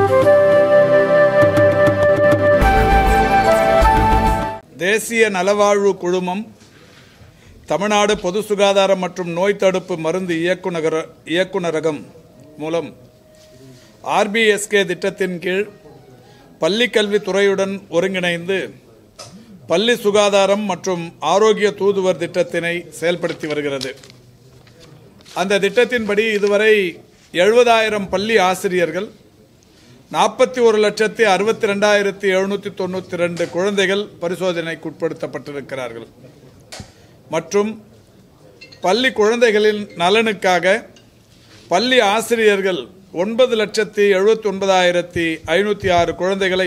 தேசிய நலவாழ்வு குழுமம் தமிழ்நாடு பொது சுகாதாரம் மற்றும் நோய் தடுப்பு மருந்து இயக்குநர இயக்குநரகம் மூலம் ஆர்பிஎஸ்கே திட்டத்தின் கீழ் பள்ளிக் கல்வித்துறையுடன் ஒருங்கிணைந்து பள்ளி சுகாதாரம் மற்றும் ஆரோக்கிய தூதுவர் திட்டத்தினை செயல்படுத்தி வருகிறது அந்த திட்டத்தின்படி இதுவரை எழுபதாயிரம் பள்ளி ஆசிரியர்கள் நாற்பத்தி ஒரு லட்சத்தி அறுபத்தி ரெண்டாயிரத்தி எழுநூற்றி தொண்ணூற்றி ரெண்டு குழந்தைகள் பரிசோதனைக்கு உட்படுத்தப்பட்டிருக்கிறார்கள் மற்றும் பள்ளி குழந்தைகளின் நலனுக்காக பள்ளி ஆசிரியர்கள் ஒன்பது லட்சத்தி எழுபத்தி ஒன்பதாயிரத்தி ஐநூற்றி ஆறு குழந்தைகளை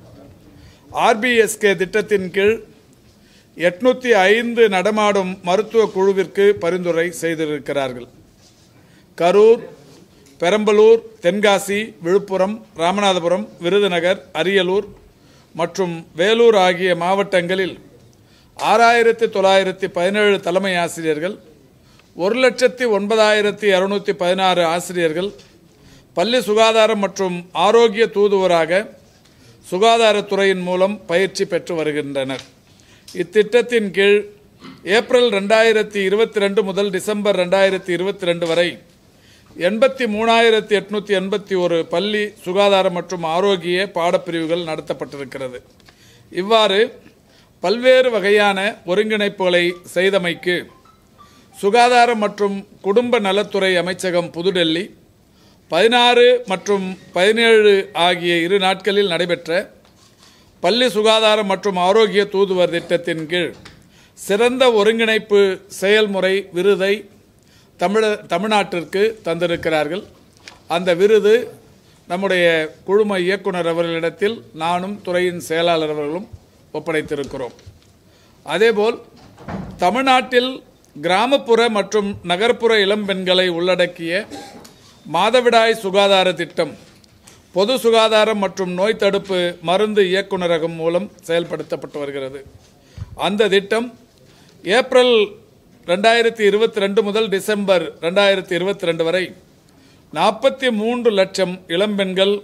ஆர்பிஎஸ்கே திட்டத்தின் கீழ் எட்நூத்தி ஐந்து நடமாடும் மருத்துவ குழுவிற்கு பரிந்துரை செய்திருக்கிறார்கள் கரூர் பெரம்பலூர் தென்காசி விழுப்புரம் ராமநாதபுரம் விருதுநகர் அரியலூர் மற்றும் வேலூர் ஆகிய மாவட்டங்களில் ஆறாயிரத்தி தொள்ளாயிரத்தி பதினேழு தலைமை ஆசிரியர்கள் ஒரு லட்சத்தி ஒன்பதாயிரத்தி இரநூத்தி பதினாறு ஆசிரியர்கள் பள்ளி சுகாதாரம் மற்றும் ஆரோக்கிய தூதுவராக சுகாதாரத்துறையின் மூலம் பயிற்சி பெற்று வருகின்றனர் இத்திட்டத்தின் கீழ் ஏப்ரல் ரெண்டாயிரத்தி இருபத்தி ரெண்டு முதல் டிசம்பர் ரெண்டாயிரத்தி இருபத்தி ரெண்டு வரை எண்பத்தி மூணாயிரத்தி எட்நூத்தி எண்பத்தி ஒரு பள்ளி சுகாதாரம் மற்றும் ஆரோக்கிய பாடப்பிரிவுகள் நடத்தப்பட்டிருக்கிறது இவ்வாறு பல்வேறு வகையான ஒருங்கிணைப்புகளை செய்தமைக்கு சுகாதாரம் மற்றும் குடும்ப நலத்துறை அமைச்சகம் புதுடெல்லி பதினாறு மற்றும் பதினேழு ஆகிய இரு நாட்களில் நடைபெற்ற பள்ளி சுகாதாரம் மற்றும் ஆரோக்கிய தூதுவர் திட்டத்தின் கீழ் சிறந்த ஒருங்கிணைப்பு செயல்முறை விருதை தமிழ தமிழ்நாட்டிற்கு தந்திருக்கிறார்கள் அந்த விருது நம்முடைய குழும இயக்குனர் அவர்களிடத்தில் நானும் துறையின் செயலாளர் அவர்களும் ஒப்படைத்திருக்கிறோம் அதேபோல் தமிழ்நாட்டில் கிராமப்புற மற்றும் நகர்ப்புற இளம்பெண்களை உள்ளடக்கிய மாதவிடாய் சுகாதார திட்டம் பொது சுகாதாரம் மற்றும் நோய் தடுப்பு மருந்து இயக்குநரகம் மூலம் செயல்படுத்தப்பட்டு வருகிறது அந்த திட்டம் ஏப்ரல் ரெண்டாயிரத்தி இருபத்தி ரெண்டு முதல் டிசம்பர் ரெண்டாயிரத்தி இருபத்தி ரெண்டு வரை நாற்பத்தி மூன்று லட்சம் இளம்பெண்கள்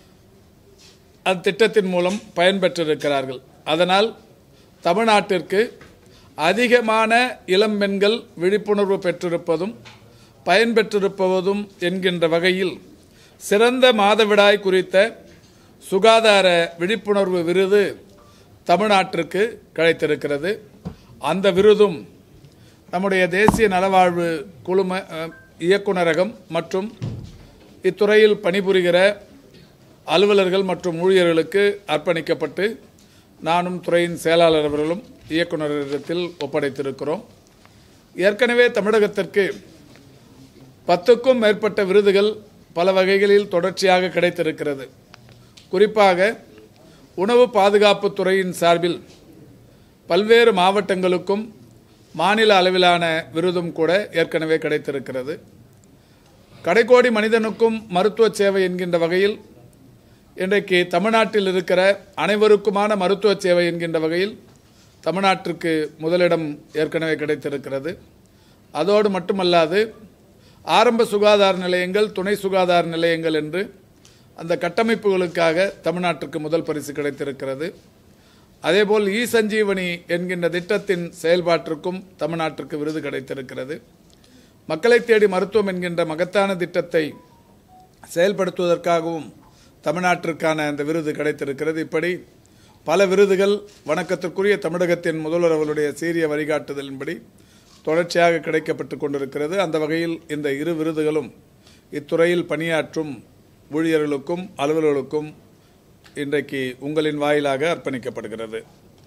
அந்த திட்டத்தின் மூலம் பயன்பெற்றிருக்கிறார்கள் அதனால் தமிழ்நாட்டிற்கு அதிகமான இளம்பெண்கள் விழிப்புணர்வு பெற்றிருப்பதும் பயன்பெற்றிருப்பதும் என்கின்ற வகையில் சிறந்த மாதவிடாய் குறித்த சுகாதார விழிப்புணர்வு விருது தமிழ்நாட்டிற்கு கிடைத்திருக்கிறது அந்த விருதும் நம்முடைய தேசிய நலவாழ்வு குழும அஹ், இயக்குனரகம் மற்றும் இத்துறையில் பணிபுரிகிற அலுவலர்கள் மற்றும் ஊழியர்களுக்கு அர்ப்பணிக்கப்பட்டு நானும் துறையின் செயலாளர் அவர்களும் இயக்குநரிடத்தில் ஒப்படைத்திருக்கிறோம் ஏற்கனவே தமிழகத்திற்கு பத்துக்கும் மேற்பட்ட விருதுகள் பல வகைகளில் தொடர்ச்சியாக கிடைத்திருக்கிறது குறிப்பாக உணவு பாதுகாப்புத் துறையின் சார்பில் பல்வேறு மாவட்டங்களுக்கும் மாநில அளவிலான விருதும் கூட ஏற்கனவே கிடைத்திருக்கிறது கடைக்கோடி மனிதனுக்கும் மருத்துவ சேவை என்கின்ற வகையில் இன்றைக்கு தமிழ்நாட்டில் இருக்கிற அனைவருக்குமான மருத்துவ சேவை என்கின்ற வகையில் தமிழ்நாட்டிற்கு முதலிடம் ஏற்கனவே கிடைத்திருக்கிறது அதோடு மட்டுமல்லாது ஆரம்ப சுகாதார நிலையங்கள் துணை சுகாதார நிலையங்கள் என்று அந்த கட்டமைப்புகளுக்காக தமிழ்நாட்டிற்கு முதல் பரிசு கிடைத்திருக்கிறது அதேபோல் இ சஞ்சீவனி என்கின்ற திட்டத்தின் செயல்பாட்டிற்கும் தமிழ்நாட்டிற்கு விருது கிடைத்திருக்கிறது மக்களை தேடி மருத்துவம் என்கின்ற மகத்தான திட்டத்தை செயல்படுத்துவதற்காகவும் தமிழ்நாட்டிற்கான அந்த விருது கிடைத்திருக்கிறது இப்படி பல விருதுகள் வணக்கத்திற்குரிய தமிழகத்தின் முதல்வர் அவர்களுடைய சீரிய வழிகாட்டுதலின்படி தொடர்ச்சியாக கிடைக்கப்பட்டு கொண்டிருக்கிறது அந்த வகையில் இந்த இரு விருதுகளும் இத்துறையில் பணியாற்றும் ஊழியர்களுக்கும் அலுவலர்களுக்கும் இன்றைக்கு உங்களின் வாயிலாக அர்ப்பணிக்கப்படுகிறது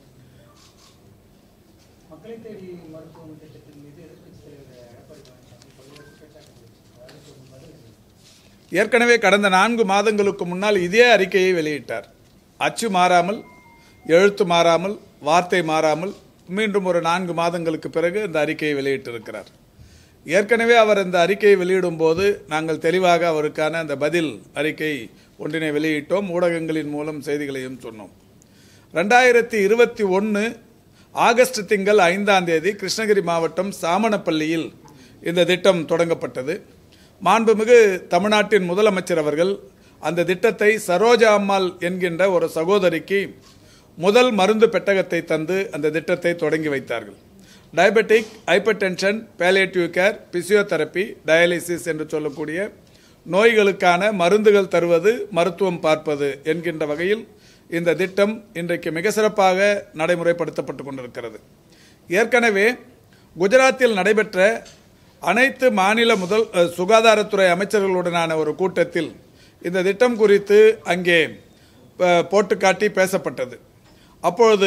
மக்களை தேடி மருத்துவம் திட்டத்தின் மீது எதிர்க்கட்சித் தலைவர் எடப்பாடி பழனிசாமி பல்வேறு குற்றச்சாட்டுகள் வச்சிருக்காரு. அதுக்கு ஒரு பதில் சொல்லுங்க. ஏற்கனவே கடந்த நான்கு மாதங்களுக்கு முன்னால் இதே அறிக்கையை வெளியிட்டார் அச்சு மாறாமல் எழுத்து மாறாமல் வார்த்தை மாறாமல் மீண்டும் ஒரு நான்கு மாதங்களுக்கு பிறகு இந்த அறிக்கையை வெளியிட்டிருக்கிறார் ஏற்கனவே அவர் இந்த அறிக்கையை வெளியிடும் போது நாங்கள் தெளிவாக அவருக்கான அந்த பதில் அறிக்கை ஒன்றினை வெளியிட்டோம் ஊடகங்களின் மூலம் செய்திகளையும் சொன்னோம் ரெண்டாயிரத்தி இருபத்தி ஒன்று ஆகஸ்ட் திங்கள் ஐந்தாம் தேதி கிருஷ்ணகிரி மாவட்டம் சாமணப்பள்ளியில் இந்த திட்டம் தொடங்கப்பட்டது மாண்புமிகு தமிழ்நாட்டின் முதலமைச்சர் அவர்கள் அந்த திட்டத்தை சரோஜா அம்மாள் என்கின்ற ஒரு சகோதரிக்கு முதல் மருந்து பெட்டகத்தை தந்து அந்த திட்டத்தை தொடங்கி வைத்தார்கள் diabetic hypertension palliative care physiotherapy dialysis என்று சொல்லக்கூடிய நோய்களுக்கான மருந்துகள் தருவது மருத்துவம் பார்ப்பது என்கின்ற வகையில் இந்த திட்டம் இன்றைக்கு மிக சிறப்பாக நடைமுறைப்படுத்தப்பட்டு கொண்டிருக்கிறது ஏற்கனவே குஜராத்தில் நடைபெற்ற அனைத்து மாநில முதல் அஹ், சுகாதாரத்துறை அமைச்சர்களுடனான ஒரு கூட்டத்தில் இந்த திட்டம் குறித்து அங்கே அஹ், போட்டு காட்டி பேசப்பட்டது அப்பொழுது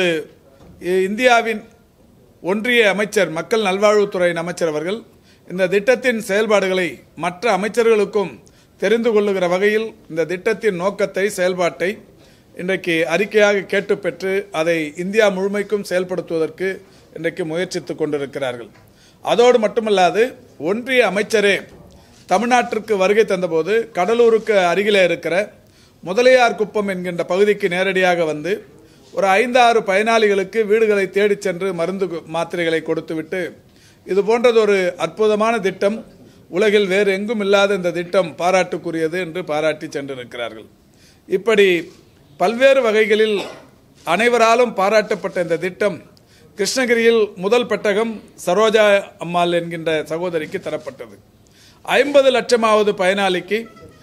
இ- இந்தியாவின் ஒன்றிய அமைச்சர் மக்கள் நல்வாழ்வுத்துறையின் அமைச்சர் அவர்கள் இந்த திட்டத்தின் செயல்பாடுகளை மற்ற அமைச்சர்களுக்கும் தெரிந்து கொள்ளுகிற வகையில் இந்த திட்டத்தின் நோக்கத்தை செயல்பாட்டை இன்றைக்கு அறிக்கையாக கேட்டு பெற்று அதை இந்தியா முழுமைக்கும் செயல்படுத்துவதற்கு இன்றைக்கு முயற்சித்துக் கொண்டிருக்கிறார்கள் அதோடு மட்டுமல்லாது ஒன்றிய அமைச்சரே தமிழ்நாட்டிற்கு வருகை தந்தபோது கடலூருக்கு அருகிலே இருக்கிற முதலியார் குப்பம் என்கின்ற பகுதிக்கு நேரடியாக வந்து ஒரு ஐந்தாறு பயனாளிகளுக்கு வீடுகளை தேடிச் சென்று மருந்து கு- மாத்திரைகளை கொடுத்துவிட்டு இது போன்றது ஒரு அற்புதமான திட்டம் உலகில் வேறு எங்கும் இல்லாத இந்த திட்டம் பாராட்டுக்குரியது என்று பாராட்டி சென்றிருக்கிறார்கள் இப்படி பல்வேறு வகைகளில் அனைவராலும் பாராட்டப்பட்ட இந்த திட்டம் கிருஷ்ணகிரியில் முதல் பெட்டகம் சரோஜா அம்மாள் என்கின்ற சகோதரிக்கு தரப்பட்டது ஐம்பது லட்சமாவது பயனாளிக்கு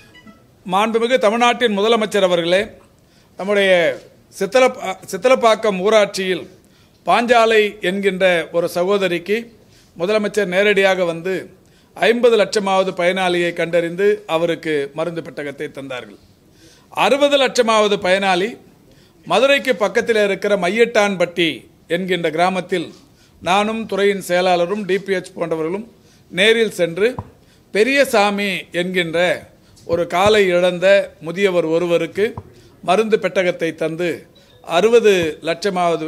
மாண்புமிகு தமிழ்நாட்டின் முதலமைச்சர் அவர்களே நம்முடைய சித்தல சித்தலப்பாக்கம் ஊராட்சியில் பாஞ்சாலை என்கின்ற ஒரு சகோதரிக்கு முதலமைச்சர் நேரடியாக வந்து ஐம்பது லட்சமாவது பயனாளியை கண்டறிந்து அவருக்கு மருந்து பெட்டகத்தை தந்தார்கள் அறுபது லட்சமாவது பயனாளி மதுரைக்கு பக்கத்தில் இருக்கிற மையட்டான்பட்டி என்கின்ற கிராமத்தில் நானும் துறையின் செயலாளரும் டிபிஎச் போன்றவர்களும் நேரில் சென்று பெரியசாமி என்கின்ற ஒரு காலை இழந்த முதியவர் ஒருவருக்கு மருந்து பெட்டகத்தை தந்து அறுபது லட்சமாவது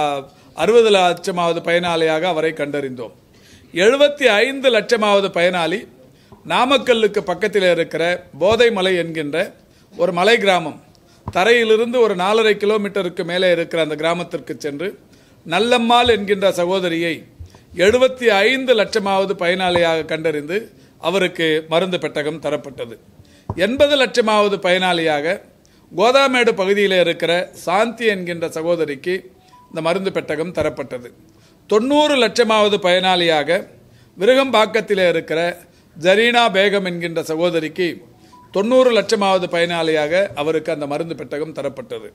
அறுபது லட்சமாவது பயனாளியாக அவரை கண்டறிந்தோம் எழுபத்தி ஐந்து லட்சமாவது பயனாளி நாமக்கல்லுக்கு பக்கத்தில் இருக்கிற போதைமலை என்கின்ற ஒரு மலை கிராமம் தரையிலிருந்து ஒரு நாலரை கிலோமீட்டருக்கு மேலே இருக்கிற அந்த கிராமத்திற்கு சென்று நல்லம்மாள் என்கின்ற சகோதரியை எழுபத்தி ஐந்து லட்சமாவது பயனாளியாக கண்டறிந்து அவருக்கு மருந்து பெட்டகம் தரப்பட்டது எண்பது லட்சமாவது பயனாளியாக கோதாமேடு பகுதியில் இருக்கிற சாந்தி என்கின்ற சகோதரிக்கு இந்த மருந்து பெட்டகம் தரப்பட்டது தொண்ணூறு லட்சமாவது பயனாளியாக விருகம்பாக்கத்தில் இருக்கிற ஜரீனா பேகம் என்கின்ற சகோதரிக்கு தொண்ணூறு லட்சமாவது பயனாளியாக அவருக்கு அந்த மருந்து பெட்டகம் தரப்பட்டது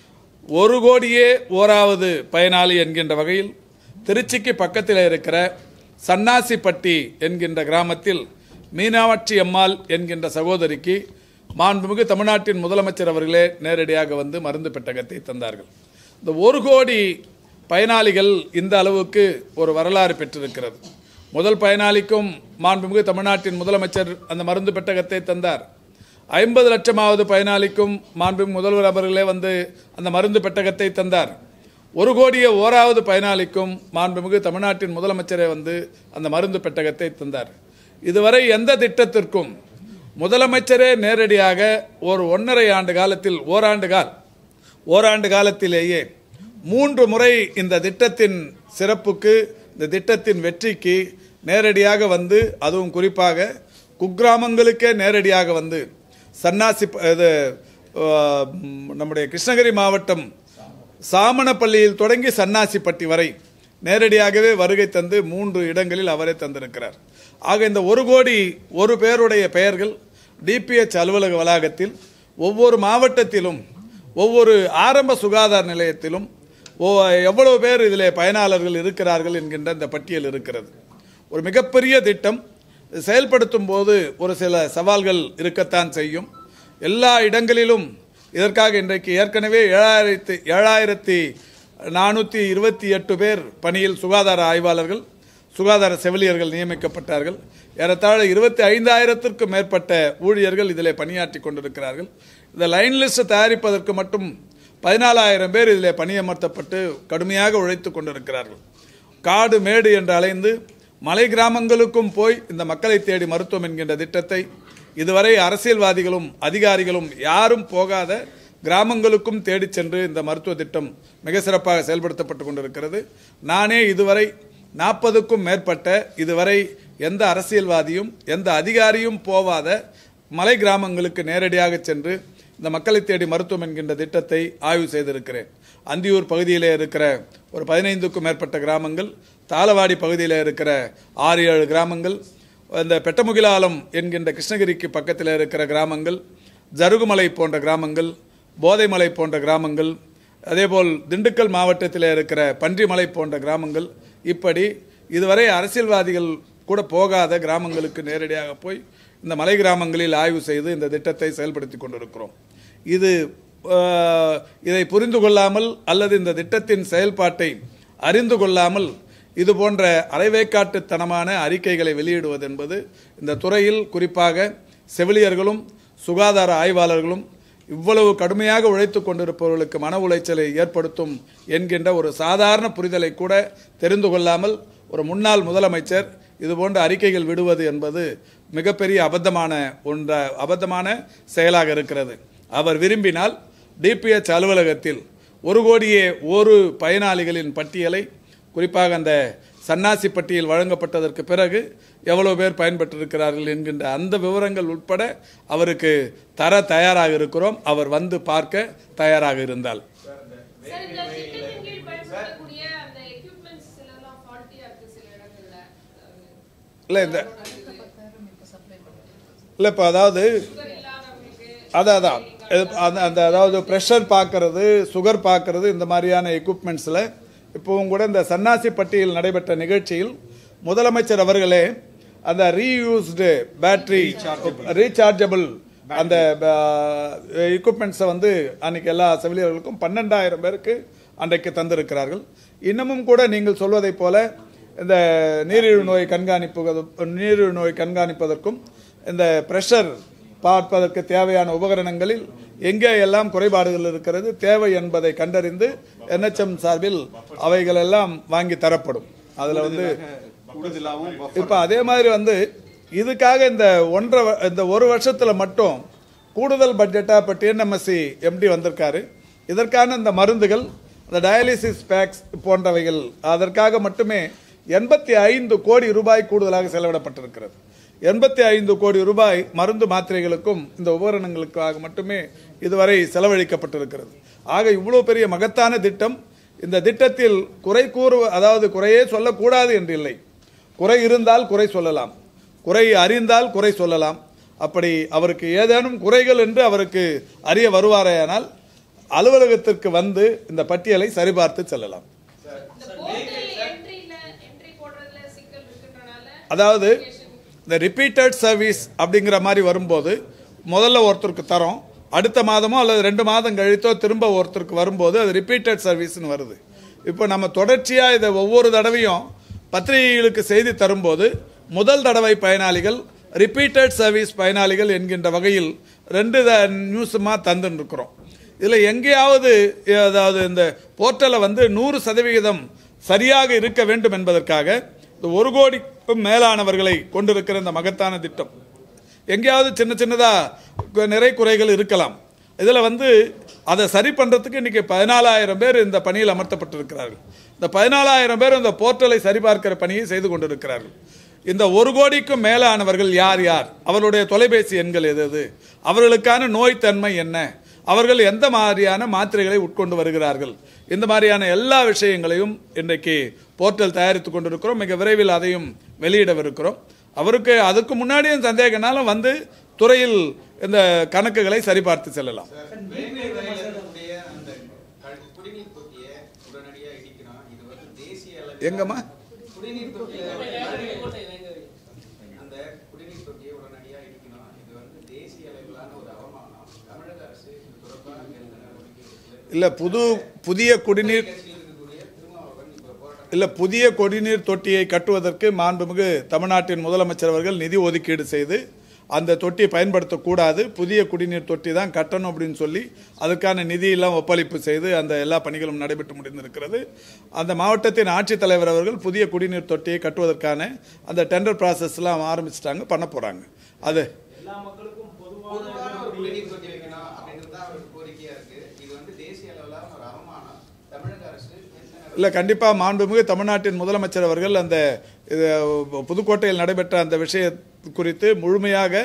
ஒரு கோடியே ஓராவது பயனாளி என்கின்ற வகையில் திருச்சிக்கு பக்கத்தில் இருக்கிற சன்னாசிப்பட்டி என்கின்ற கிராமத்தில் மீனாட்சி அம்மாள் என்கின்ற சகோதரிக்கு மாண்புமிகு தமிழ்நாட்டின் முதலமைச்சர் அவர்களே நேரடியாக வந்து மருந்து பெட்டகத்தை தந்தார்கள் இந்த ஒரு கோடி பயனாளிகள் இந்த அளவுக்கு ஒரு வரலாறு பெற்றிருக்கிறது முதல் பயனாளிக்கும் மாண்புமிகு தமிழ்நாட்டின் முதலமைச்சர் அந்த மருந்து பெட்டகத்தை தந்தார் ஐம்பது லட்சமாவது பயனாளிக்கும் மாண்புமிகு முதல்வர் அவர்களே வந்து அந்த மருந்து பெட்டகத்தை தந்தார் ஒரு கோடியே ஓராவது பயனாளிக்கும் மாண்புமிகு தமிழ்நாட்டின் முதலமைச்சரே வந்து அந்த மருந்து பெட்டகத்தை தந்தார் இதுவரை எந்த திட்டத்திற்கும் முதலமைச்சரே நேரடியாக ஒரு ஒன்றரை ஆண்டு காலத்தில் ஓராண்டு கால் ஓராண்டு காலத்திலேயே மூன்று முறை இந்த திட்டத்தின் சிறப்புக்கு இந்த திட்டத்தின் வெற்றிக்கு நேரடியாக வந்து அதுவும் குறிப்பாக குக்கிராமங்களுக்கே நேரடியாக வந்து சன்னாசி ப- இது அஹ், ம், நம்முடைய கிருஷ்ணகிரி மாவட்டம் சாமணப்பள்ளியில் தொடங்கி சன்னாசிப்பட்டி வரை நேரடியாகவே வருகை தந்து மூன்று இடங்களில் அவரே தந்திருக்கிறார் ஆக இந்த ஒரு கோடி ஒரு பேருடைய பெயர்கள் டிபிஎச் அலுவலக வளாகத்தில் ஒவ்வொரு மாவட்டத்திலும் ஒவ்வொரு ஆரம்ப சுகாதார நிலையத்திலும் ஓ- எவ்வளவு பேர் இதிலே பயனாளர்கள் இருக்கிறார்கள் என்கின்ற இந்த பட்டியல் இருக்கிறது ஒரு மிகப்பெரிய திட்டம் இது செயல்படுத்தும் போது ஒரு சில சவால்கள் இருக்கத்தான் செய்யும் எல்லா இடங்களிலும் இதற்காக இன்றைக்கு ஏற்கனவே ஏழாயிரத்தி ஏழாயிரத்தி நானூற்றி இருபத்தி எட்டு பேர் பணியில் சுகாதார ஆய்வாளர்கள் சுகாதார செவிலியர்கள் நியமிக்கப்பட்டார்கள் ஏறத்தாழ இருபத்தி ஐந்தாயிரத்திற்கும் மேற்பட்ட ஊழியர்கள் இதில் பணியாற்றி கொண்டிருக்கிறார்கள் இந்த லைன் லிஸ்ட் தயாரிப்பதற்கு மட்டும் பதினாலாயிரம் பேர் இதில் பணியமர்த்தப்பட்டு கடுமையாக உழைத்து கொண்டிருக்கிறார்கள் காடு மேடு என்று அலைந்து மலை கிராமங்களுக்கும் போய் இந்த மக்களை தேடி மருத்துவம் என்கின்ற திட்டத்தை இதுவரை அரசியல்வாதிகளும் அதிகாரிகளும் யாரும் போகாத கிராமங்களுக்கும் தேடிச் சென்று இந்த மருத்துவ திட்டம் மிக சிறப்பாக செயல்படுத்தப்பட்டு கொண்டிருக்கிறது நானே இதுவரை நாற்பதுக்கும் மேற்பட்ட இதுவரை எந்த அரசியல்வாதியும் எந்த அதிகாரியும் போவாத மலை கிராமங்களுக்கு நேரடியாக சென்று இந்த மக்களை தேடி மருத்துவம் என்கின்ற திட்டத்தை ஆய்வு செய்திருக்கிறேன் அந்தியூர் பகுதியிலே இருக்கிற ஒரு பதினைந்துக்கும் மேற்பட்ட கிராமங்கள் தாளவாடி பகுதியில் இருக்கிற ஆறு ஏழு கிராமங்கள் இந்த பெட்டமுகிலாலம் என்கின்ற கிருஷ்ணகிரிக்கு பக்கத்தில் இருக்கிற கிராமங்கள் ஜருகுமலை போன்ற கிராமங்கள் போதைமலை போன்ற கிராமங்கள் அதேபோல் திண்டுக்கல் மாவட்டத்தில் இருக்கிற பன்றிமலை போன்ற கிராமங்கள் இப்படி இதுவரை அரசியல்வாதிகள் கூட போகாத கிராமங்களுக்கு நேரடியாக போய் இந்த மலை கிராமங்களில் ஆய்வு செய்து இந்த திட்டத்தை செயல்படுத்தி கொண்டிருக்கிறோம் இது அஹ், இதை புரிந்து கொள்ளாமல் அல்லது இந்த திட்டத்தின் செயல்பாட்டை அறிந்து கொள்ளாமல் இது போன்ற அரைவேக்காட்டுத்தனமான அறிக்கைகளை வெளியிடுவது என்பது இந்த துறையில் குறிப்பாக செவிலியர்களும் சுகாதார ஆய்வாளர்களும் இவ்வளவு கடுமையாக உழைத்துக் கொண்டிருப்பவர்களுக்கு மன உளைச்சலை ஏற்படுத்தும் என்கின்ற ஒரு சாதாரண புரிதலை கூட தெரிந்து கொள்ளாமல் ஒரு முன்னாள் முதலமைச்சர் இதுபோன்ற அறிக்கைகள் விடுவது என்பது மிகப்பெரிய அபத்தமான ஒன்ற அபத்தமான செயலாக இருக்கிறது அவர் விரும்பினால் டிபிஎச் அலுவலகத்தில் ஒரு கோடியே ஒரு பயனாளிகளின் பட்டியலை குறிப்பாக அந்த சன்னாசி பட்டியல் வழங்கப்பட்டதற்கு பிறகு எவ்வளவு பேர் பயன்பெற்றிருக்கிறார்கள் என்கின்ற அந்த விவரங்கள் உட்பட அவருக்கு தர தயாராக இருக்கிறோம் அவர் வந்து பார்க்க தயாராக இருந்தால் சார் இந்த திட்டத்தின் கீழ் பயன்படுத்தக்கூடிய அந்த எக்யூப்மெண்ட்ஸ் எல்லாம் ஃபால்ட்டியா இருக்கு சில இடங்கள்ல இல்லை இந்த இல்லை இப்போ அதாவது சுகர் இல்லாதவங்களுக்கு அதான் அதான் இது- அந்த அந்த அதாவது ப்ரெஷர் பார்க்கறது சுகர் பார்க்கறது இந்த மாதிரியான எக்யூப்மெண்ட்ஸில் இப்போவும் கூட இந்த சன்னாசி பட்டியல் நடைபெற்ற நிகழ்ச்சியில் முதலமைச்சர் அவர்களே அந்த ரீயூஸ்டு பேட்டரி ரீசார்ஜபிள் அந்த எக்யூப்மெண்ட்ஸை வந்து அன்னைக்கு எல்லா செவிலியர்களுக்கும் பன்னெண்டாயிரம் பேருக்கு அன்றைக்கு தந்திருக்கிறார்கள் இன்னமும் கூட நீங்கள் சொல்வதைப் போல இந்த நீரிழிவு நோய் கண்காணிப்பு நீரிழிவு நோய் கண்காணிப்பதற்கும் இந்த பிரஷர் பார்ப்பதற்கு தேவையான உபகரணங்களில் எங்கே எல்லாம் குறைபாடுகள் இருக்கிறது தேவை என்பதை கண்டறிந்து என்ஹெச்எம் சார்பில் அவைகள் எல்லாம் வாங்கி தரப்படும் அதுல வந்து கூடுதலாகவும் இப்ப அதே மாதிரி வந்து இதுக்காக இந்த ஒன்றரை வ- இந்த ஒரு வருஷத்துல மட்டும் கூடுதல் பட்ஜெட்டா இப்ப டிஎன்எம்எஸ்சி எம்டி வந்திருக்காரு இதற்கான இந்த மருந்துகள் இந்த டயாலிசிஸ் பேக்ஸ் போன்றவைகள் அதற்காக மட்டுமே எண்பத்தி ஐந்து கோடி ரூபாய் கூடுதலாக செலவிடப்பட்டிருக்கிறது எண்பத்தி ஐந்து கோடி ரூபாய் மருந்து மாத்திரைகளுக்கும் இந்த உபகரணங்களுக்காக மட்டுமே இதுவரை செலவழிக்கப்பட்டிருக்கிறது ஆக இவ்வளவு பெரிய மகத்தான திட்டம் இந்த திட்டத்தில் குறை கூறு அதாவது குறையே சொல்லக்கூடாது என்று இல்லை குறை இருந்தால் குறை சொல்லலாம் குறை அறிந்தால் குறை சொல்லலாம் அப்படி அவருக்கு ஏதேனும் குறைகள் என்று அவருக்கு அறிய வருவாரேயானால் அலுவலகத்திற்கு வந்து இந்த பட்டியலை சரிபார்த்து செல்லலாம் இந்த போர்ட்டல் என்ட்ரில என்ட்ரி போடுறதுல சிக்கல் இருக்குன்றனால அதாவது இந்த ரிப்பீட்டட் சர்வீஸ் அப்படிங்கிற மாதிரி வரும்போது முதல்ல ஒருத்தருக்கு தரோம் அடுத்த மாதமோ அல்லது ரெண்டு மாதம் கழித்தோ திரும்ப ஒருத்தருக்கு வரும்போது அது ரிப்பீட்டட் சர்வீஸ்னு வருது இப்போ நம்ம தொடர்ச்சியாக இதை ஒவ்வொரு தடவையும் பத்திரிகைகளுக்கு செய்தி தரும்போது முதல் தடவை பயனாளிகள் ரிப்பீட்டட் சர்வீஸ் பயனாளிகள் என்கின்ற வகையில் ரெண்டு நியூஸுமா தந்துன்னு இருக்கிறோம் இதில் எங்கேயாவது அதாவது இந்த போர்ட்டலை வந்து நூறு சதவிகிதம் சரியாக இருக்க வேண்டும் என்பதற்காக இந்த ஒரு கோடிக்கும் மேலானவர்களை கொண்டிருக்கிற இந்த மகத்தான திட்டம் எங்கேயாவது சின்ன சின்னதா கு- நிறை குறைகள் இருக்கலாம் இதில் வந்து அதை சரி பண்ணுறதுக்கு இன்னைக்கு பதினாலாயிரம் பேர் இந்த பணியில் அமர்த்தப்பட்டிருக்கிறார்கள் இந்த பதினாலாயிரம் பேர் இந்த போர்ட்டலை சரிபார்க்கிற பணியை செய்து கொண்டிருக்கிறார்கள் இந்த ஒரு கோடிக்கும் மேலானவர்கள் யார் யார் அவர்களுடைய தொலைபேசி எண்கள் எது எது அவர்களுக்கான நோய் தன்மை என்ன அவர்கள் எந்த மாதிரியான மாத்திரைகளை உட்கொண்டு வருகிறார்கள் இந்த மாதிரியான எல்லா விஷயங்களையும் இன்றைக்கு போர்ட்டல் தயாரித்துக் கொண்டிருக்கிறோம் மிக விரைவில் அதையும் வெளியிடவிருக்கிறோம் அவருக்கு அதுக்கு முன்னாடியும் சந்தேகனாலும் வந்து துறையில் இந்த கணக்குகளை சரிபார்த்து செல்லலாம் வேங்கை வரையில் இருக்கக்கூடிய அந்த க- குடிநீர் தொட்டியை உடனடியா இடிக்கணும் இது வந்து தேசிய அளவில் எங்கம்மா குடிநீர் தொட்டியை அந்த குடிநீர் தொட்டியை உடனடியா இடிக்கணும் இது வந்து தேசிய அளவிலான ஒரு அவமானம் தமிழக அரசு இது தொடர்பான எந்த நடவடிக்கை எடுக்கல. இல்லை புது புதிய குடிநீர் கட்சியில் இருக்கக்கூடிய திருமாவளவன் இப்ப போராட்டம் இல்ல புதிய குடிநீர் தொட்டியை கட்டுவதற்கு மாண்புமிகு தமிழ்நாட்டின் முதலமைச்சர் அவர்கள் நிதி ஒதுக்கீடு செய்து அந்த தொட்டியை பயன்படுத்தக்கூடாது புதிய குடிநீர் தொட்டி தான் கட்டணும் அப்படின்னு சொல்லி அதுக்கான நிதியெல்லாம் ஒப்பளிப்பு செய்து அந்த எல்லா பணிகளும் நடைபெற்று முடிந்திருக்கிறது அந்த மாவட்டத்தின் ஆட்சித்தலைவர் அவர்கள் புதிய குடிநீர் தொட்டியை கட்டுவதற்கான அந்த டெண்டர் ப்ராசஸ்லாம் ஆரம்பிச்சிட்டாங்க பண்ண போறாங்க அது பொதுவான ஒரு குடிநீர் தொட்டி வைக்கணும் அப்படின்றது தான் அவருக்கு கோரிக்கையா இருக்கு இது வந்து தேசிய அளவிலான ஒரு அவமானம் தமிழக அரசு என்ன இல்லை கண்டிப்பாக மாண்புமிகு தமிழ்நாட்டின் முதலமைச்சர் அவர்கள் அந்த இது, புதுக்கோட்டையில் நடைபெற்ற அந்த விஷயம் குறித்து முழுமையாக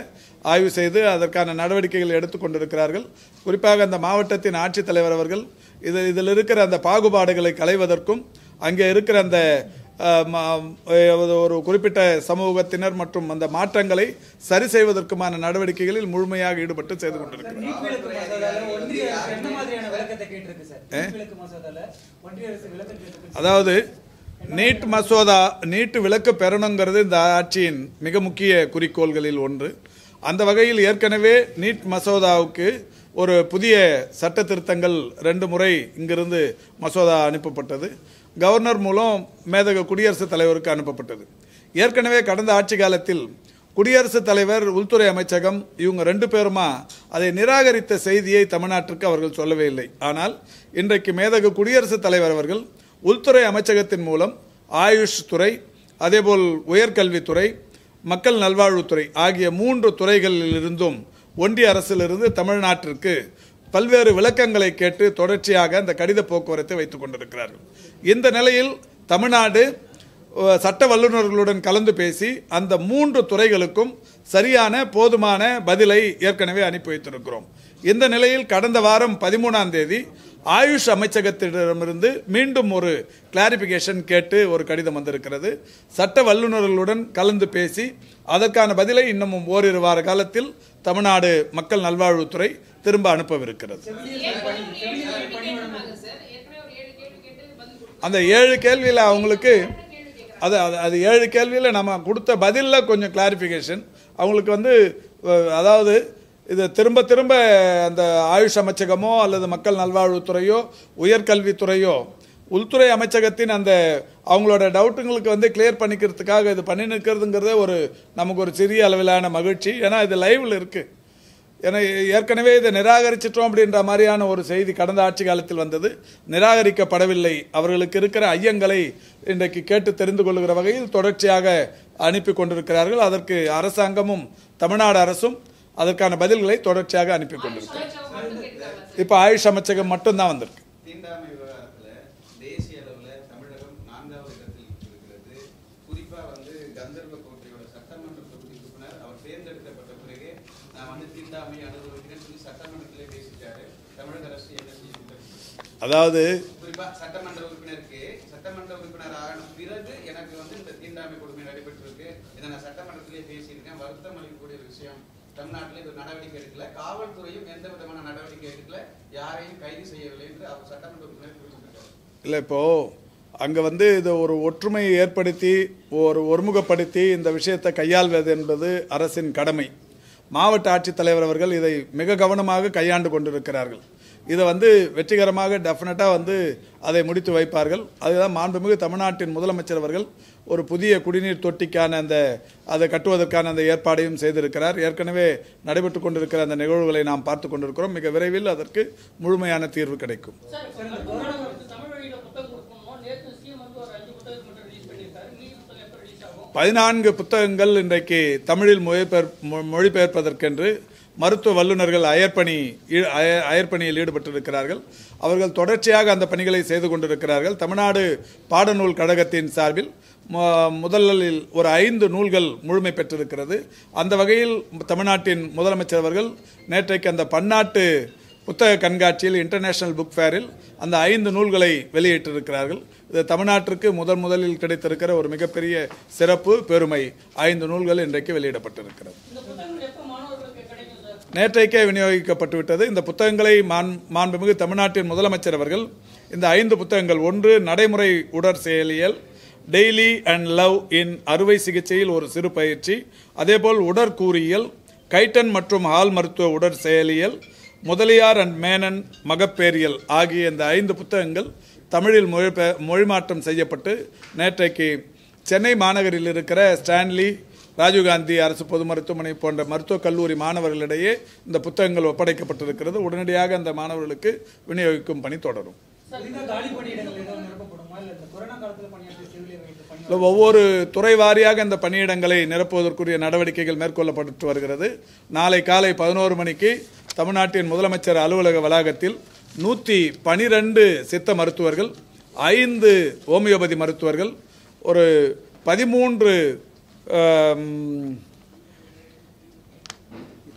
ஆய்வு செய்து அதற்கான நடவடிக்கைகள் எடுத்துக்கொண்டிருக்கிறார்கள் குறிப்பாக அந்த மாவட்டத்தின் ஆட்சித்தலைவர் அவர்கள் இது இதில் இருக்கிற அந்த பாகுபாடுகளை களைவதற்கும் அங்கே இருக்கிற அந்த அஹ், ம- அஹ், ஒரு குறிப்பிட்ட சமூகத்தினர் மற்றும் அந்த மாற்றங்களை சரி செய்வதற்குமான நடவடிக்கைகளில் முழுமையாக ஈடுபட்டு செய்து கொண்டிருக்கிறார் நீட் விலக்கு மசோதால ஒன்றிய அரசு என்ன மாதிரியான விளக்கத்தை கேட்டிருக்கு சார் நீட் விலக்கு மசோதால ஒன்றிய அரசு விளக்கம் கேட்டிருக்கு அதாவது நீட் மசோதா நீட் விலக்கு பெறணுங்கிறது இந்த ஆட்சியின் மிக முக்கிய குறிக்கோள்களில் ஒன்று அந்த வகையில் ஏற்கனவே நீட் மசோதாவுக்கு ஒரு புதிய சட்ட திருத்தங்கள் ரெண்டு முறை இங்கிருந்து மசோதா அனுப்பப்பட்டது கவர்னர் மூலம் மேதக குடியரசுத் தலைவருக்கு அனுப்பப்பட்டது ஏற்கனவே கடந்த ஆட்சி காலத்தில் குடியரசுத் தலைவர் உள்துறை அமைச்சகம் இவங்க ரெண்டு பேருமா அதை நிராகரித்த செய்தியை தமிழ்நாட்டிற்கு அவர்கள் சொல்லவே இல்லை ஆனால் இன்றைக்கு மேதகு குடியரசுத் தலைவர் அவர்கள் உள்துறை அமைச்சகத்தின் மூலம் ஆயுஷ் துறை அதேபோல் உயர்கல்வித்துறை மக்கள் நல்வாழ்வுத்துறை ஆகிய மூன்று துறைகளிலிருந்தும் ஒன்றிய அரசிலிருந்து தமிழ்நாட்டிற்கு பல்வேறு விளக்கங்களை கேட்டு தொடர்ச்சியாக அந்த கடித போக்குவரத்தை வைத்துக் கொண்டிருக்கிறார்கள் இந்த நிலையில் தமிழ்நாடு அஹ், சட்ட வல்லுநர்களுடன் கலந்து பேசி அந்த மூன்று துறைகளுக்கும் சரியான போதுமான பதிலை ஏற்கனவே அனுப்பி வைத்திருக்கிறோம் இந்த நிலையில் கடந்த வாரம் பதிமூணாம் தேதி ஆயுஷ் அமைச்சகத்திடமிருந்து மீண்டும் ஒரு கிளாரிபிகேஷன் கேட்டு ஒரு கடிதம் வந்திருக்கிறது சட்ட வல்லுநர்களுடன் கலந்து பேசி அதற்கான பதிலை இன்னமும் ஓரிரு வார காலத்தில் தமிழ்நாடு மக்கள் நல்வாழ்வுத்துறை திரும்ப அனுப்பவிருக்கிறது ஏற்கனவே ஒரு ஏழு கேள்வி கேட்டிருந்தாங்க சார் ஏற்கனவே ஒரு ஏழு கேள்வி கேட்டு பதில் கொடுத்தாங்க அந்த ஏழு கேள்வியில் அவங்களுக்கு கேள்வி கேட்கறாங்க அது அது அது ஏழு கேள்வியில் நம்ம கொடுத்த பதிலில் கொஞ்சம் கிளாரிஃபிகேஷன் அவங்களுக்கு வந்து அஹ், அதாவது இது திரும்ப திரும்ப அந்த ஆயுஷ் அமைச்சகமோ அல்லது மக்கள் நல்வாழ்வுத்துறையோ உயர்கல்வித்துறையோ உள்துறை அமைச்சகத்தின் அந்த அவங்களோட டவுட்டுங்களுக்கு வந்து கிளியர் பண்ணிக்கிறதுக்காக இது பண்ணி நிற்கிறதுங்கிறதே ஒரு நமக்கு ஒரு சிறிய அளவிலான மகிழ்ச்சி ஏன்னா இது லைவில் இருக்குது ஏன்னா ஏற்கனவே இதை நிராகரிச்சிட்டோம் அப்படின்ற மாதிரியான ஒரு செய்தி கடந்த ஆட்சி காலத்தில் வந்தது நிராகரிக்கப்படவில்லை அவர்களுக்கு இருக்கிற ஐயங்களை இன்றைக்கு கேட்டு தெரிந்து கொள்ளுகிற வகையில் தொடர்ச்சியாக அனுப்பி கொண்டிருக்கிறார்கள் அதற்கு அரசாங்கமும் தமிழ்நாடு அரசும் அதற்கான பதில்களை தொடர்ச்சியாக அனுப்பி கொண்டிருக்கிறார் அமைச்சகம் மட்டும் கேட்கறாங்க சார் இப்போ ஆயுஷ் அமைச்சகம் மட்டும்தான் வந்திருக்கு தீண்டாமை விவகாரத்துல தேசிய அளவுல தமிழகம் நான்காவது இடத்தில் இருக்கிறது குறிப்பா வந்து கந்தர்வ கோட்டையோட சட்டமன்ற தொகுதி உறுப்பினர் அவர் தேர்ந்தெடுக்கப்பட்ட பிறகு நான் வந்து தீண்டாமை அனுபவிக்கிறேன்னு சொல்லி சட்டமன்றத்திலே பேசிட்டாரு தமிழக அரசு என்ன செய்யுது அதாவது குறிப்பா சட்டமன்ற உறுப்பினருக்கு சட்டமன்ற உறுப்பினர் ஆன பிறகு எனக்கு வந்து இந்த தீண்டாமை கொடுமை நடைபெற்றிருக்கு இதை நான் சட்டமன்றத்திலே பேசியிருக்கேன் வருத்தம் அளிக்கக்கூடிய விஷயம் தமிழ்நாட்டில் இது நடவடிக்கை எடுக்கல காவல்துறையும் எந்த விதமான நடவடிக்கை எடுக்கல யாரையும் கைது செய்யவில்லை என்று அவர் சட்டமன்ற உறுப்பினர் குறிப்பிட்டிருக்காரு இல்லை இப்போ அங்கே வந்து இது ஒரு ஒற்றுமையை ஏற்படுத்தி ஒரு ஒருமுகப்படுத்தி இந்த விஷயத்தை கையாள்வது என்பது அரசின் கடமை மாவட்ட ஆட்சித்தலைவர் அவர்கள் இதை மிக கவனமாக கையாண்டு கொண்டிருக்கிறார்கள் இதை வந்து வெற்றிகரமாக டெஃபினட்டாக வந்து அதை முடித்து வைப்பார்கள் அதுதான் மாண்புமிகு தமிழ்நாட்டின் முதலமைச்சர் அவர்கள் ஒரு புதிய குடிநீர் தொட்டிக்கான அந்த அதை கட்டுவதற்கான அந்த ஏற்பாடையும் செய்திருக்கிறார் ஏற்கனவே நடைபெற்று கொண்டிருக்கிற அந்த நிகழ்வுகளை நாம் பார்த்து கொண்டிருக்கிறோம் மிக விரைவில் அதற்கு முழுமையான தீர்வு கிடைக்கும் சார் இப்ப கருணாநிதி வந்து தமிழ் வழியில புத்தகம் கொடுக்கணும் நேற்று சிஎம் வந்து ஒரு அஞ்சு புத்தகம் மட்டும் ரிலீஸ் பண்ணியிருக்காரு மீதி புத்தகம் எப்போ ரிலீஸ் ஆகும் பதினான்கு புத்தகங்கள் இன்றைக்கு தமிழில் மொழிபெயர் மொ- மொழிபெயர்ப்பதற்கென்று மருத்துவ வல்லுநர்கள் அயற்பணி ஈ- அய- அயற்பணியில் ஈடுபட்டிருக்கிறார்கள் அவர்கள் தொடர்ச்சியாக அந்த பணிகளை செய்து கொண்டிருக்கிறார்கள் தமிழ்நாடு பாடநூல் கழகத்தின் சார்பில் மு- முதலில் ஒரு ஐந்து நூல்கள் முழுமை பெற்றிருக்கிறது அந்த வகையில் தமிழ்நாட்டின் முதலமைச்சர் அவர்கள் நேற்றைக்கு அந்த பன்னாட்டு புத்தக கண்காட்சியில் இன்டர்நேஷனல் புக் ஃபேரில் அந்த ஐந்து நூல்களை வெளியிட்டிருக்கிறார்கள் இது தமிழ்நாட்டிற்கு முதன் முதலில் கிடைத்திருக்கிற ஒரு மிகப்பெரிய சிறப்பு பெருமை ஐந்து நூல்கள் இன்றைக்கு வெளியிடப்பட்டிருக்கிறது இந்த புத்தகங்கள் எப்போ மாணவர்களுக்கு கிடைக்கும் சார் நேற்றைக்கே விநியோகிக்கப்பட்டு விட்டது இந்த புத்தகங்களை மாண் மாண்புமிகு தமிழ்நாட்டின் முதலமைச்சர் அவர்கள் இந்த ஐந்து புத்தகங்கள் ஒன்று நடைமுறை உடற் செயலியல் டெய்லி அண்ட் லவ் இன் அறுவை சிகிச்சையில் ஒரு சிறு பயிற்சி அதேபோல் உடற்கூறியல் கைட்டன் மற்றும் ஹால் மருத்துவ உடற் செயலியல் முதலியார் அண்ட் மேனன் மகப்பேரியல் ஆகிய இந்த ஐந்து புத்தகங்கள் தமிழில் மொழிபெ மொழிமாற்றம் செய்யப்பட்டு நேற்றைக்கு சென்னை மாநகரில் இருக்கிற ஸ்டான்லி ராஜீவ்காந்தி அரசு பொது மருத்துவமனை போன்ற மருத்துவக் கல்லூரி மாணவர்களிடையே இந்த புத்தகங்கள் ஒப்படைக்கப்பட்டிருக்கிறது உடனடியாக அந்த மாணவர்களுக்கு விநியோகிக்கும் பணி தொடரும் புதிதாக காலி பணியிடங்கள் ஏதாவது நிரப்பப்படுமா இல்ல இந்த கொரோனா காலத்துல பணியாற்றிய சிவிலியர் வைத்து பணி இல்ல, ஒவ்வொரு துறை வாரியாக இந்த பணியிடங்களை நிரப்புவதற்குரிய நடவடிக்கைகள் மேற்கொள்ளப்பட்டு வருகிறது நாளை காலை பதினோரு மணிக்கு தமிழ்நாட்டின் முதலமைச்சர் அலுவலக வளாகத்தில் நூற்றி பனிரெண்டு சித்த மருத்துவர்கள் ஐந்து ஹோமியோபதி மருத்துவர்கள் ஒரு பதிமூன்று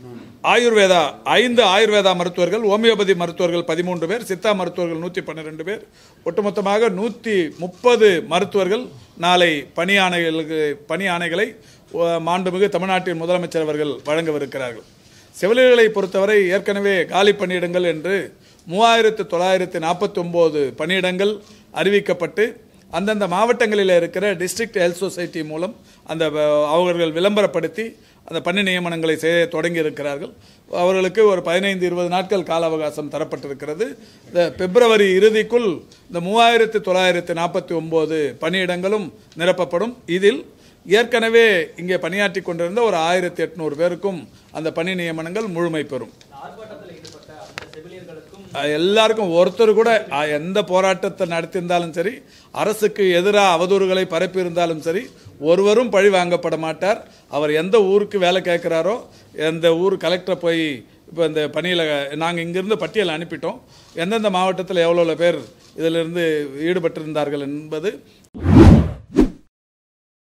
ஆயுர்வேதா ஐந்து ஆயுர்வேதா மருத்துவர்கள் ஹோமியோபதி மருத்துவர்கள் பதிமூன்று பேர் சித்தா மருத்துவர்கள் நூற்றி பன்னிரெண்டு பேர் ஒட்டுமொத்தமாக நூற்றி முப்பது மருத்துவர்கள் நாளை பணி ஆணைகளுக்கு பணி ஆணைகளை அஹ், மாண்புமிகு தமிழ்நாட்டின் முதலமைச்சர் அவர்கள் வழங்கவிருக்கிறார்கள் செவிலியர்களை பொறுத்தவரை ஏற்கனவே காலி பணியிடங்கள் என்று மூவாயிரத்து தொள்ளாயிரத்து நாற்பத்தி ஒம்பது பணியிடங்கள் அறிவிக்கப்பட்டு அந்தந்த மாவட்டங்களில் இருக்கிற டிஸ்ட்ரிக்ட் ஹெல்த் சொசைட்டி மூலம் அந்த அஹ், அவர்கள் விளம்பரப்படுத்தி அந்த பணி நியமனங்களை செய்ய தொடங்கி இருக்கிறார்கள் அவர்களுக்கு ஒரு பதினைந்து இருபது நாட்கள் கால அவகாசம் தரப்பட்டிருக்கிறது இந்த பிப்ரவரி இறுதிக்குள் இந்த மூவாயிரத்து தொள்ளாயிரத்து நாற்பத்தி ஒம்பது பணியிடங்களும் நிரப்பப்படும் இதில் ஏற்கனவே இங்கே பணியாற்றி கொண்டிருந்த ஒரு ஆயிரத்தி எட்நூறு பேருக்கும் அந்த பணி நியமனங்கள் முழுமை பெறும் ஆர்ப்பாட்டத்தில் ஈடுபட்ட அந்த செவிலியர்களுக்கும் அஹ் எல்லாருக்கும் ஒருத்தர் கூட அஹ், எந்த போராட்டத்தை நடத்தியிருந்தாலும் சரி அரசுக்கு எதிராக அவதூறுகளை பரப்பி இருந்தாலும் சரி ஒருவரும் பழி வாங்கப்பட மாட்டார் அவர் எந்த ஊருக்கு வேலை கேட்குறாரோ எந்த ஊர் கலெக்டரை போய் இப்போ இந்த பணியில் நாங்கள் இங்கிருந்து பட்டியல் அனுப்பிட்டோம் எந்தெந்த மாவட்டத்தில் எவ்வளோ பேர் இதிலிருந்து ஈடுபட்டிருந்தார்கள் என்பது